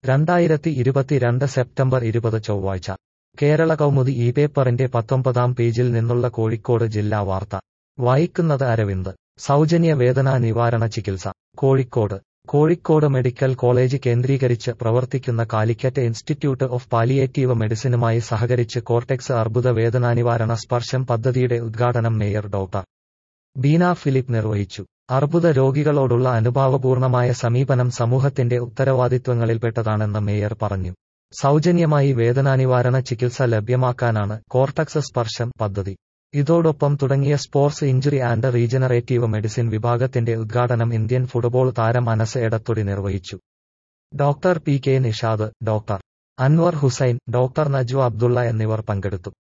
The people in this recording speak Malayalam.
രണ്ടായിരത്തി ഇരുപത്തിരണ്ട് സെപ്റ്റംബർ ഇരുപത് ചൊവ്വാഴ്ച കേരള കൗമുദി ഈ പേപ്പറിന്റെ പത്തൊമ്പതാം പേജിൽ നിന്നുള്ള കോഴിക്കോട് ജില്ലാ വാർത്ത വായിക്കുന്നത് അരവിന്ദ് സൗജന്യ വേദനാ നിവാരണ ചികിത്സ കോഴിക്കോട് കോഴിക്കോട് മെഡിക്കൽ കോളേജ് കേന്ദ്രീകരിച്ച് പ്രവർത്തിക്കുന്ന കാലിക്കറ്റ് ഇൻസ്റ്റിറ്റ്യൂട്ട് ഓഫ് പാലിയേറ്റീവ് മെഡിസിനുമായി സഹകരിച്ച് കോർട്ടെക്സ് അർബുദ വേദനാനിവാരണ സ്പർശം പദ്ധതിയുടെ ഉദ്ഘാടനം മേയർ ഡോക്ടർ ബീന ഫിലിപ്പ് നിർവഹിച്ചു അർബുദ രോഗികളോടുള്ള അനുഭാവപൂർണമായ സമീപനം സമൂഹത്തിന്റെ ഉത്തരവാദിത്വങ്ങളിൽപ്പെട്ടതാണെന്ന് മേയർ പറഞ്ഞു സൗജന്യമായി വേദനാനിവാരണ ചികിത്സ ലഭ്യമാക്കാനാണ് കോർട്ടക്സ് സ്പർശം പദ്ധതി ഇതോടൊപ്പം തുടങ്ങിയ sports injury and regenerative medicine വിഭാഗത്തിന്റെ ഉദ്ഘാടനം ഇന്ത്യൻ ഫുട്ബോൾ താരം അനസ് എടത്തൊടി നിർവഹിച്ചു doctor P K Nishad doctor Anwar Hussain doctor Najwa Abdulla എന്നിവർ പങ്കെടുത്തു